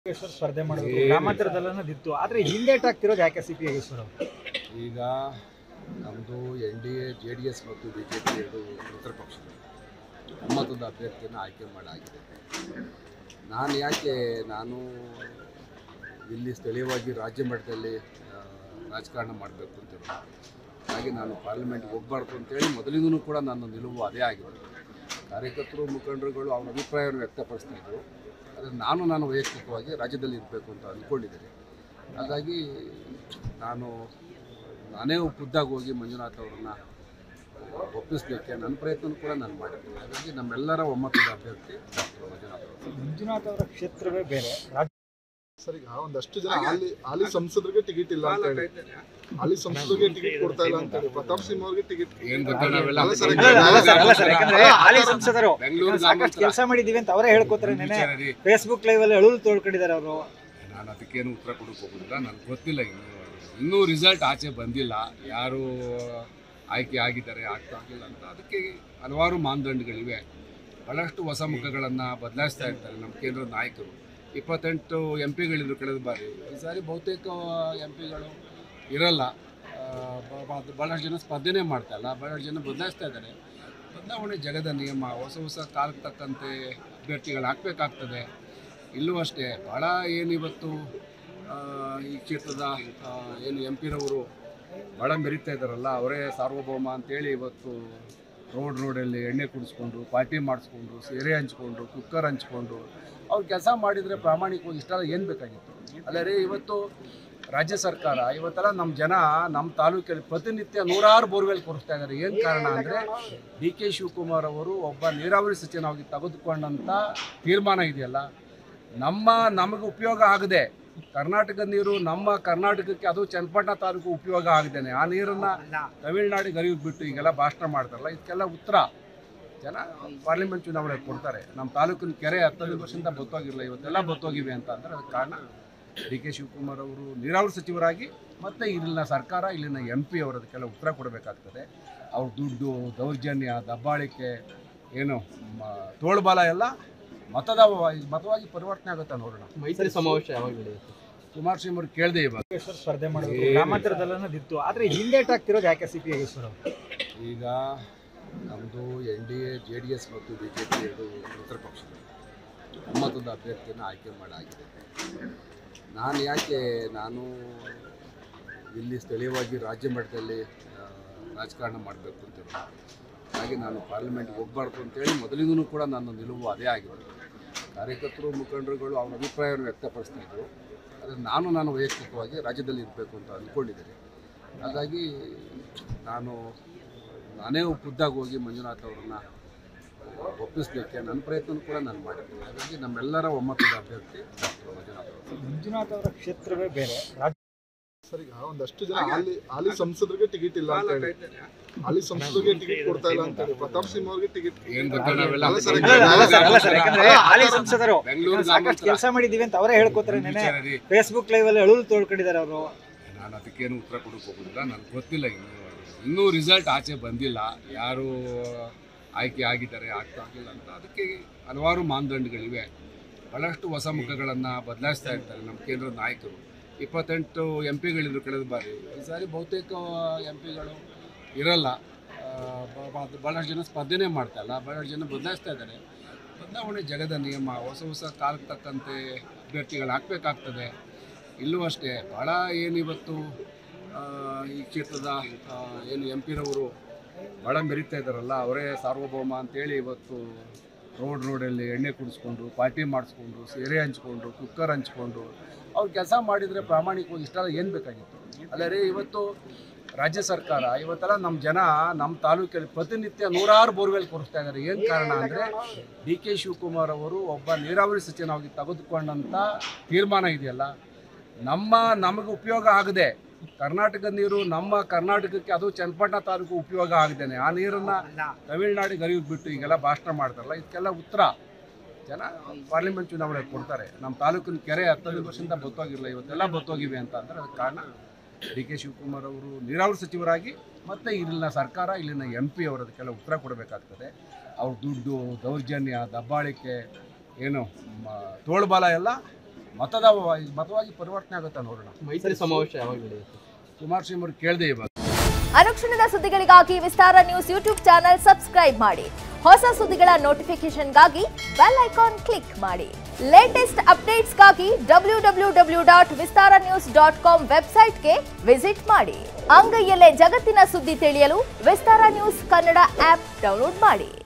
ಯೋಗೇಶ್ವರ್ ಸ್ಪರ್ಧೆ ಮಾಡಬೇಕು ಗ್ರಾಮಾಂತರದಲ್ಲಿ ಅನ್ನೋದಿತ್ತು ಆದ್ರೆ ಹಿಂದೇಟ್ ಆಗ್ತಿರೋದು ಯಾಕೆ ಸಿ ಪಿ ಯೋಗೇಶ್ವರ್ ಅವರು ಈಗ ನಮ್ಮದು N D A J D S ಮತ್ತು ಬಿ ಜೆ ಪಿ ಎರಡು ಮಿತ್ರ ಪಕ್ಷಗಳು ಒಮ್ಮತದ ಅಭ್ಯರ್ಥಿಯನ್ನು ಆಯ್ಕೆ ಮಾಡಾಗಿದೆ ನಾನು ಯಾಕೆ ನಾನು ಇಲ್ಲಿ ಸ್ಥಳೀಯವಾಗಿ ರಾಜ್ಯ ಮಟ್ಟದಲ್ಲಿ ಆ, ರಾಜಕಾರಣ ಮಾಡಬೇಕು ಅಂತಿರೋ ಹಾಗೆ ನಾನು ಪಾರ್ಲಿಮೆಂಟ್ಗೆ ಹೋಗಬಾರ್ದು ಅಂತೇಳಿ ಮೊದಲಿಂದನೂ ಕೂಡ ನನ್ನ ನಿಲುವು ಅದೇ ಆಗಿದೆ ಕಾರ್ಯಕರ್ತರು ಮುಖಂಡರುಗಳು ಅವ್ರ ಅಭಿಪ್ರಾಯವನ್ನು ವ್ಯಕ್ತಪಡಿಸ್ತಾ ಇದ್ದರು ಆದರೆ ನಾನು ನಾನು ವೈಯಕ್ತಿಕವಾಗಿ ರಾಜ್ಯದಲ್ಲಿ ಇರಬೇಕು ಅಂತ ಅಂದ್ಕೊಂಡಿದ್ದೇನೆ ಹಾಗಾಗಿ ನಾನು ನಾನೇ ಖುದ್ದಾಗಿ ಹೋಗಿ ಮಂಜುನಾಥ್ ಅವರನ್ನ ಒಪ್ಪಿಸಲಿಕ್ಕೆ ನನ್ನ ಪ್ರಯತ್ನ ಕೂಡ ನಾನು ಮಾಡಿದ್ದೀನಿ ಹಾಗಾಗಿ ನಮ್ಮೆಲ್ಲರ ಒಮ್ಮತದ ಅಭ್ಯರ್ಥಿ ಡಾಕ್ಟರ್ ಮಂಜುನಾಥ್ ಅವರು ಮಂಜುನಾಥ್ ಅವರ ಕ್ಷೇತ್ರವೇ ಬೇರೆ ರಾಜ್ಯ ಸರ್ ಈಗ ಒಂದಷ್ಟು ಜನ ಹಾಲಿ ಹಾಲಿ ಸಂಸದರಿಗೆ ಟಿಕೆಟ್ ಇಲ್ಲ ಅಂತ ಹೇಳಿ ಹಾಲಿ ಸಂಸದರಿಗೆ ಟಿಕೆಟ್ ಕೊಡ್ತಾ ಇಲ್ಲ ಅಂತ ಹೇಳಿ ಪ್ರತಾಪ್ ಸಿಂಹ ಅವ್ರಿಗೆ ಟಿಕೆಟ್ ಏನ್ ಗೊತ್ತಾ ನಾವೆಲ್ಲ ಅಲ್ಲ ಸರ್, ಅಲ್ಲ, ಅಲ್ಲ, ಅಲ್ಲ ಸರ್, ಅಲ್ಲ ಸರ್, ಯಾಕಂದ್ರೆ ಹಾಲಿ ಸಂಸದರು ಬೆಂಗಳೂರು ಸಾಕಷ್ಟು ಕೆಲಸ ಮಾಡಿದೀವಿ ಅಂತ ಅವರೇ ಹೇಳ್ಕೊತಾರೆ ನೆನೆ ವಿಚಾರದಿ ಫೇಸ್ಬುಕ್ ಲೈವ್ ಅಲ್ಲಿ ಅಳುಲು ತೋಡ್ಕೊಂಡಿದ್ದಾರೆ ಅವರು ನಾನು ಅದಕ್ಕೇನು ಉತ್ತರ ಕೊಡೋಕೆ ಹೋಗೋದಿಲ್ಲ ನನಗೆ ಗೊತ್ತಿಲ್ಲ ಇನ್ನು ಇನ್ನೂ ರಿಸಲ್ಟ್ ಆಚೆ ಬಂದಿಲ್ಲ ಯಾರು ಆಯ್ಕೆ ಆಗಿದ್ದಾರೆ ಆಗ್ತಾ ಆಗಿಲ್ಲ ಅಂತ ಅದಕ್ಕೆ ಹಲವಾರು ಮಾನದಂಡಗಳಿವೆ ಭಾಳಷ್ಟು ಹೊಸ ಮುಖಗಳನ್ನು ಬದಲಾಯಿಸ್ತಾ ಇರ್ತಾರೆ ನಮ್ಮ ಕೇಂದ್ರದ ನಾಯಕರು ಇಪ್ಪತ್ತೆಂಟು ಎಂ ಪಿಗಳಿದ್ರು ಕಳೆದ ಬಾರಿ ಈ ಸಾರಿ ಬಹುತೇಕ ಎಂ ಪಿಗಳು ಇರಲ್ಲ ಆ, ಬ- ಬ- ಭಾಳಷ್ಟು ಜನ ಸ್ಪರ್ಧೆನೇ ಮಾಡ್ತಾ ಇಲ್ಲ ಭಾಳಷ್ಟು ಜನ ಬದಲಾಯಿಸ್ತಾ ಇದ್ದಾರೆ ಬದಲಾವಣೆ ಜಗದ ನಿಯಮ ಹೊಸ ಹೊಸ ಕಾಲಕ್ಕೆ ತಕ್ಕಂತೆ ಅಭ್ಯರ್ಥಿಗಳು ಹಾಕಬೇಕಾಗ್ತದೆ ಇಲ್ಲೂ ಅಷ್ಟೇ ಭಾಳ ಏನು ಇವತ್ತು ಆ, ಈ ಕ್ಷೇತ್ರದ ಆ, ಏನು ಎಂ ಪಿರವರು ಭಾಳ ಮೆರಿತಾ ಇದ್ದಾರಲ್ಲ ಅವರೇ ಸಾರ್ವಭೌಮ ಅಂತೇಳಿ ಇವತ್ತು ರೋಡ್ ರೋಡಲ್ಲಿ ಎಣ್ಣೆ ಕುಡಿಸ್ಕೊಂಡು ಪಾರ್ಟಿ ಮಾಡಿಸ್ಕೊಂಡು ಸೀರೆ ಹಂಚ್ಕೊಂಡು ಕುಕ್ಕರ್ ಹಂಚ್ಕೊಂಡು ಅವ್ರು ಕೆಲಸ ಮಾಡಿದರೆ ಪ್ರಾಮಾಣಿಕವಾಗಿ ಇಷ್ಟೆಲ್ಲ ಏನು ಬೇಕಾಗಿತ್ತು ಅಲ್ಲರೇ ಇವತ್ತು ರಾಜ್ಯ ಸರ್ಕಾರ ಇವತ್ತೆಲ್ಲ ನಮ್ಮ ಜನ ನಮ್ಮ ತಾಲೂಕಲ್ಲಿ ಪ್ರತಿನಿತ್ಯ ನೂರಾರು ಬೋರ್ವೆಲ್ ಕೊಡಿಸ್ತಾ ಇದ್ದಾರೆ ಏನು ಕಾರಣ ಅಂದರೆ ಡಿ ಕೆ ಶಿವಕುಮಾರ್ ಅವರು ಒಬ್ಬ ನೀರಾವರಿ ಸಚಿವನಾಗಿ ತೆಗೆದುಕೊಂಡಂಥ ತೀರ್ಮಾನ ಇದೆಯಲ್ಲ ನಮ್ಮ ನಮಗೆ ಉಪಯೋಗ ಆಗದೆ ಕರ್ನಾಟಕದ ನೀರು ನಮ್ಮ ಕರ್ನಾಟಕಕ್ಕೆ ಅದು ಚನ್ನಪಟ್ಟಣ ತಾಲೂಕು ಉಪಯೋಗ ಆಗದೇನೆ ಆ ನೀರನ್ನು ತಮಿಳ್ನಾಡಿಗೆ ಹರಿವು ಬಿಟ್ಟು ಈಗೆಲ್ಲ ಭಾಷಣ ಮಾಡ್ತಾರಲ್ಲ ಇದಕ್ಕೆಲ್ಲ ಉತ್ತರ ಜನ ಪಾರ್ಲಿಮೆಂಟ್ ಚುನಾವಣೆ ಕೊಡ್ತಾರೆ ನಮ್ಮ ತಾಲೂಕಿನ ಕೆರೆ ಹತ್ತೈದು ವರ್ಷದಿಂದ ಬತ್ತೋಗಿರಲಿಲ್ಲ ಇವತ್ತೆಲ್ಲ ಬತ್ತೋಗಿವೆ ಅಂತ ಅಂದರೆ ಅದಕ್ಕೆ ಕಾರಣ ಡಿ ಕೆ ಶಿವಕುಮಾರ್ ಅವರು ನೀರಾವರಿ ಸಚಿವರಾಗಿ ಮತ್ತು ಇಲ್ಲಿನ ಸರ್ಕಾರ ಇಲ್ಲಿನ ಎಂ ಪಿ ಅವರು ಅದಕ್ಕೆಲ್ಲ ಉತ್ತರ ಕೊಡಬೇಕಾಗ್ತದೆ ಅವ್ರ ದುಡ್ಡು ದೌರ್ಜನ್ಯ ದಬ್ಬಾಳಿಕೆ ಏನು ಮ- ತೋಳ್ಬಲ ಎಲ್ಲ ಮತದ ಮತವಾಗಿ ಪರಿವರ್ತನೆ ಆಗುತ್ತೆ ನೋಡೋಣ ಮೈತ್ರಿ ಸಮಾವೇಶ ಯಾವಾಗ ನಡೆಯುತ್ತೆ ಕುಮಾರಸ್ವಾಮಿ ಅವ್ರು ಕೇಳದೆ ಇವಾಗ ಯೋಗೇಶ್ವರ್ ಸ್ಪರ್ಧೆ ಮಾಡಬೇಕು ಗ್ರಾಮಾಂತರದಲ್ಲಿ ಅನ್ನೋದಿತ್ತು ಆದ್ರೆ ಹಿಂದೇಟ್ ಆಗ್ತಿರೋದು ಯಾಕೆ ಸಿ ಪಿ ಯೋಗೇಶ್ವರ್ ಅವರು ಈಗ ನಮ್ಮದು N D A J D S ಮತ್ತು ಬಿ ಜೆ ಪಿ ಎರಡು ಮಿತ್ರ ಪಕ್ಷಗಳು ಒಮ್ಮತದ ಅಭ್ಯರ್ಥಿಯನ್ನು ಆಯ್ಕೆ ಮಾಡಾಗಿದೆ ನಾನು ಯಾಕೆ ನಾನು ಇಲ್ಲಿ ಸ್ಥಳೀಯವಾಗಿ ರಾಜ್ಯ ಮಟ್ಟದಲ್ಲಿ ಆ, ರಾಜಕಾರಣ ಮಾಡಬೇಕು ಅಂತಿರೋ ಹಾಗೆ ನಾನು ಪಾರ್ಲಿಮೆಂಟ್ಗೆ ಹೋಗಬಾರ್ದು ಅಂತೇಳಿ ಮೊದಲಿಂದನೂ ಕೂಡ ನನ್ನ ನಿಲುವು ಅದೇ ಆಗಿದೆ ಕಾರ್ಯಕರ್ತರು ಮುಖಂಡರುಗಳು ಅವ್ರ ಅಭಿಪ್ರಾಯವನ್ನು ವ್ಯಕ್ತಪಡಿಸ್ತಾ ಇದ್ದರು ಆದರೆ ನಾನು ನಾನು ವೈಯಕ್ತಿಕವಾಗಿ ರಾಜ್ಯದಲ್ಲಿ ಇರಬೇಕು ಅಂತ ಅಂದ್ಕೊಂಡಿದ್ದೇನೆ ಹಾಗಾಗಿ ನಾನು ನಾನೇ ಖುದ್ದಾಗಿ ಹೋಗಿ ಮಂಜುನಾಥ್ ಅವರನ್ನ ಒಪ್ಪಿಸಲಿಕ್ಕೆ ನನ್ನ ಪ್ರಯತ್ನ ಕೂಡ ನಾನು ಮಾಡಿದ್ದೀನಿ ಹಾಗಾಗಿ ನಮ್ಮೆಲ್ಲರ ಒಮ್ಮತದ ಅಭ್ಯರ್ಥಿ ಡಾಕ್ಟರ್ ಮಂಜುನಾಥ್ ಅವರು ಮಂಜುನಾಥ್ ಅವರ ಕ್ಷೇತ್ರವೇ ಬೇರೆ ರಾಜ್ಯ ಸರ್ ಈಗ ಒಂದಷ್ಟು ಜನ ಹಾಲಿ ಹಾಲಿ ಸಂಸದರಿಗೆ ಟಿಕೆಟ್ ಇಲ್ಲ ಅಂತ ಹೇಳಿ ಹಾಲಿ ಸಂಸದರಿಗೆ ಟಿಕೆಟ್ ಕೊಡ್ತಾ ಇಲ್ಲ ಅಂತ ಹೇಳಿ ಪ್ರತಾಪ್ ಸಿಂಹ ಅವ್ರಿಗೆ ಟಿಕೆಟ್ ಏನ್ ಗೊತ್ತಾ ನಾವೆಲ್ಲ ಅಲ್ಲ ಸರ್, ಅಲ್ಲ, ಅಲ್ಲ ಸರ್, ಅಲ್ಲ ಸರ್, ಯಾಕಂದ್ರೆ ಹಾಲಿ ಸಂಸದರು ಬೆಂಗಳೂರು ಸಾಕಷ್ಟು ಕೆಲಸ ಮಾಡಿದೀವಿ ಅಂತ ಅವರೇ ಹೇಳ್ಕೊತಾರೆ ನೆನೆ ವಿಚಾರದಿ ಫೇಸ್ಬುಕ್ ಲೈವ್ ಅಲ್ಲಿ ಅಳುಲು ತೋಡ್ಕೊಂಡಿದ್ದಾರೆ ಅವರು ನಾನು ಅದಕ್ಕೇನು ಉತ್ತರ ಕೊಡೋಕೆ ಹೋಗೋದಿಲ್ಲ ನನಗೆ ಗೊತ್ತಿಲ್ಲ ಇನ್ನು ಇನ್ನೂ ರಿಸಲ್ಟ್ ಆಚೆ ಬಂದಿಲ್ಲ ಯಾರು ಆಯ್ಕೆ ಆಗಿದ್ದಾರೆ ಆಗ್ತಾ ಆಗಿಲ್ಲ ಅಂತ ಅದಕ್ಕೆ ಹಲವಾರು ಮಾನದಂಡಗಳಿವೆ ಭಾಳಷ್ಟು ಹೊಸ ಮುಖಗಳನ್ನು ಬದಲಾಯಿಸ್ತಾ ಇರ್ತಾರೆ ನಮ್ಮ ಕೇಂದ್ರದ ನಾಯಕರು ಇಪ್ಪತ್ತೆಂಟು ಎಂ ಪಿಗಳಿದ್ರು ಕಳೆದ ಬಾರಿ ಈ ಸಾರಿ ಬಹುತೇಕ ಎಂ ಪಿಗಳು ಇರಲ್ಲ ಆ, ಬ- ಬ- ಭಾಳಷ್ಟು ಜನ ಸ್ಪರ್ಧೆನೇ ಮಾಡ್ತಾ ಇಲ್ಲ ಭಾಳಷ್ಟು ಜನ ಬದಲಾಯಿಸ್ತಾ ಇದ್ದಾರೆ ಬದಲಾವಣೆ ಜಗದ ನಿಯಮ ಹೊಸ ಹೊಸ ಕಾಲಕ್ಕೆ ತಕ್ಕಂತೆ ಅಭ್ಯರ್ಥಿಗಳು ಹಾಕಬೇಕಾಗ್ತದೆ ಇಲ್ಲೂ ಅಷ್ಟೇ ಭಾಳ ಏನು ಇವತ್ತು ಆ, ಈ ಕ್ಷೇತ್ರದ ಆ, ಏನು ಎಂ ಪಿರವರು ಭಾಳ ಮೆರಿತಾ ಇದ್ದಾರಲ್ಲ ಅವರೇ ಸಾರ್ವಭೌಮ ಅಂತೇಳಿ ಇವತ್ತು ರೋಡ್ ರೋಡಲ್ಲಿ ಎಣ್ಣೆ ಕುಡಿಸ್ಕೊಂಡು ಪಾರ್ಟಿ ಮಾಡಿಸ್ಕೊಂಡು ಸೀರೆ ಹಂಚ್ಕೊಂಡು ಕುಕ್ಕರ್ ಹಂಚ್ಕೊಂಡು ಅವ್ರು ಕೆಲಸ ಮಾಡಿದರೆ ಪ್ರಾಮಾಣಿಕವಾಗಿ ಇಷ್ಟೆಲ್ಲ ಏನು ಬೇಕಾಗಿತ್ತು ಅಲ್ಲರೇ ಇವತ್ತು ರಾಜ್ಯ ಸರ್ಕಾರ ಇವತ್ತೆಲ್ಲ ನಮ್ಮ ಜನ ನಮ್ಮ ತಾಲೂಕಲ್ಲಿ ಪ್ರತಿನಿತ್ಯ ನೂರಾರು ಬೋರ್ವೆಲ್ ಕೊಡಿಸ್ತಾ ಇದ್ದಾರೆ ಏನು ಕಾರಣ ಅಂದರೆ ಡಿ ಕೆ ಶಿವಕುಮಾರ್ ಅವರು ಒಬ್ಬ ನೀರಾವರಿ ಸಚಿವನಾಗಿ ತೆಗೆದುಕೊಂಡಂಥ ತೀರ್ಮಾನ ಇದೆಯಲ್ಲ ನಮ್ಮ ನಮಗೆ ಉಪಯೋಗ ಆಗದೆ ಕರ್ನಾಟಕದ ನೀರು ನಮ್ಮ ಕರ್ನಾಟಕಕ್ಕೆ ಅದು ಚನ್ನಪಟ್ಟಣ ತಾಲೂಕು ಉಪಯೋಗ ಆಗದೇನೆ ಆ ನೀರನ್ನು ತಮಿಳ್ನಾಡಿಗೆ ಹರಿವು ಬಿಟ್ಟು ಈಗೆಲ್ಲ ಭಾಷಣ ಮಾಡ್ತಾರಲ್ಲ ಇದಕ್ಕೆಲ್ಲ ಉತ್ತರ ಜನ ಪಾರ್ಲಿಮೆಂಟ್ ಚುನಾವಣೆ ಕೊಡ್ತಾರೆ ನಮ್ಮ ತಾಲೂಕಿನ ಕೆರೆ ಹತ್ತೈದು ವರ್ಷದಿಂದ ಬತ್ತೋಗಿರಲಿಲ್ಲ ಇವತ್ತೆಲ್ಲ ಬತ್ತೋಗಿವೆ ಅಂತ ಅಂದರೆ ಅದಕ್ಕೆ ಕಾರಣ ಡಿ ಕೆ ಶಿವಕುಮಾರ್ ಅವರು ನೀರಾವರಿ ಸಚಿವರಾಗಿ ಮತ್ತು ಇಲ್ಲಿನ ಸರ್ಕಾರ ಇಲ್ಲಿನ ಎಂ ಪಿ ಅವರು ಅದಕ್ಕೆಲ್ಲ ಉತ್ತರ ಕೊಡಬೇಕಾಗ್ತದೆ ಅವ್ರ ದುಡ್ಡು ದೌರ್ಜನ್ಯ ದಬ್ಬಾಳಿಕೆ ಏನು ಮ- ತೋಳ್ಬಲ ಎಲ್ಲ ಮತದ ಮತವಾಗಿ ಪರಿವರ್ತನೆ ಆಗುತ್ತಾ ನೋಡೋಣ ಮೈತ್ರಿ ಸಮಾವೇಶ ಯಾವಾಗ ನಡೆಯುತ್ತೆ ಕುಮಾರಸ್ವಾಮಿ ಅವರು ಕೇಳದೆ ಇವಾಗ ಅನುಕ್ಷಣದ ಸುದ್ದಿಗಳಿಗಾಗಿ Vistara news YouTube channel subscribe ಮಾಡಿ ಹೊಸ ಸುದ್ದಿಗಳ ನೋಟಿಫಿಕೇಶನ್ಗಾಗಿ ಬೆಲ್ ಐಕಾನ್ ಕ್ಲಿಕ್ ಮಾಡಿ ಲೇಟೆಸ್ಟ್ ಅಪ್ಡೇಟ್ಸ್ಗಾಗಿ W W W dot Vistara news dot com ವೆಬ್ಸೈಟ್ಗೆ ವಿಸಿಟ್ ಮಾಡಿ ಅಂಗೈಯಲ್ಲೇ ಜಗತ್ತಿನ ಸುದ್ದಿ ತಿಳಿಯಲು Vistara news Kannada app download ಮಾಡಿ